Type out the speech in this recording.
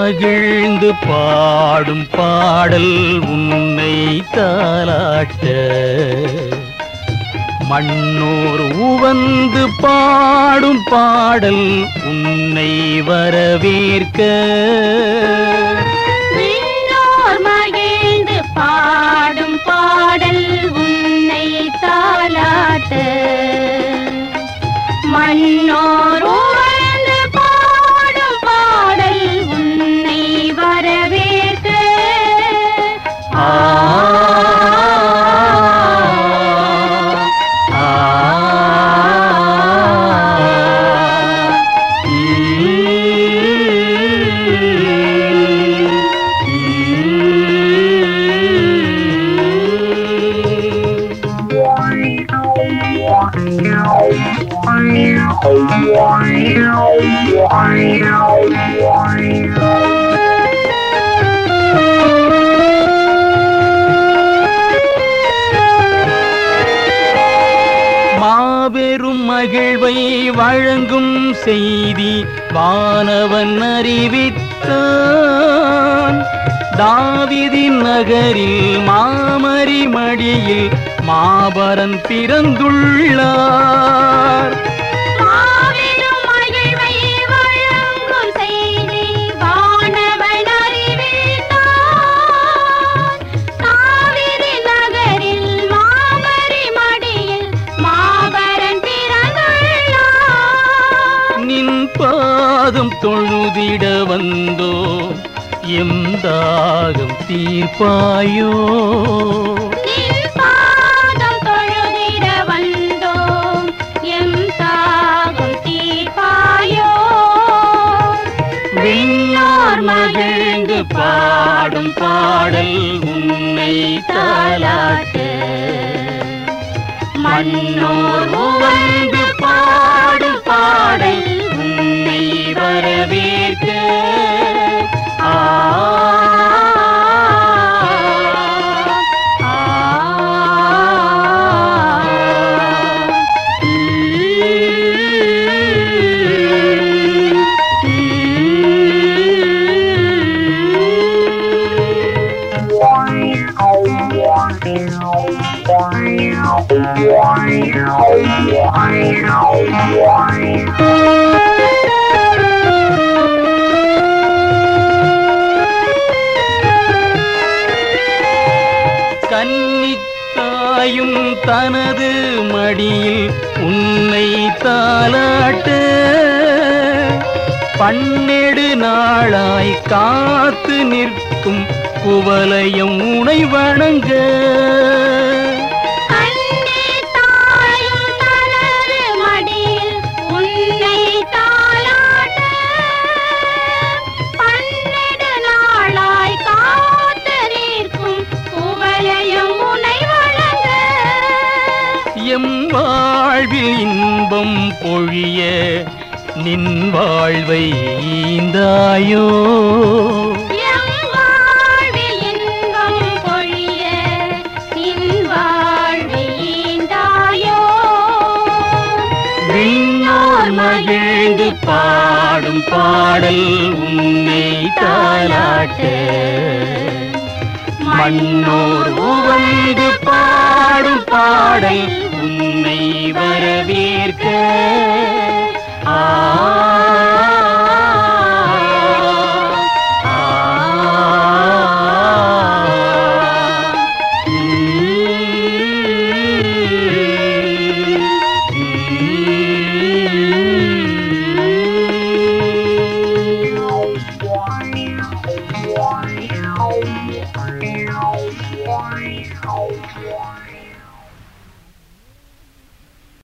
மகிழ்ந்து பாடும் பாடல் உன்னை தாலாட்ட மண்ணோர் உவந்து பாடும் பாடல் உன்னை வரவேற்க விண்ணோர் மகிழ்ந்து பாடும் பாடல் உன்னை தாலாட்ட மண்ணோர் உவந்து பாடும் பாடல் உன்னை வரவேற்க ஆ ஆ மாபெரும் மகிழ்வை வழங்கும் செய்தி வானவன் அறிவித்தான் தாவிதின் நகரில் மாமரி மடியில் மாபரன் பிறந்துள்ளார் மாபெரும் மகிழ்வை வழங்கும் செய்தி வானவன் அறிவித்தான். காவிரி நகரில் மாமரி மடியில் மாபரன் பிறந்துள்ளான். நின் பாதம் தொழுதிட வந்தோ எம் தாகம் தீர்ப்பாயோ நின் பாதம் தொழுதிட வந்தோம், எம் தாகம் தீர்ப்பாயோ. விண்ணோர் மகிழ்ந்து பாடும் பாடல் உன்னை தாலாட்ட மண்ணோர் உவந்து பாடும் பாடல் உன்னை வரவேற்க ஆ ஆ கன்னித்தாயும் தனது மடியில் உன்னை தாலாட்ட பன்னெடு நாளாய் காத்து நிற்கும் குவலயம் உனை வணங்க கண்ணே தாயும் தனது மடியில் உன்னை தாலாட்ட பன்னெடு நாளாய் காத்திருக்கும் குவலயம் உனை வழங்க எம் வாழ்வில் இன்பம் பொழிய நின் வாழ்வை ஈந்தாயோ எம் வாழ்வில் இன்பம் பொழிய நின் வாழ்வை ஈந்தாயோ விண்ணோர் மகிழ்ந்து பாடும் பாடல் உன்னை தாலாட்ட மண்ணோர் உவந்து பாடும் பாடல்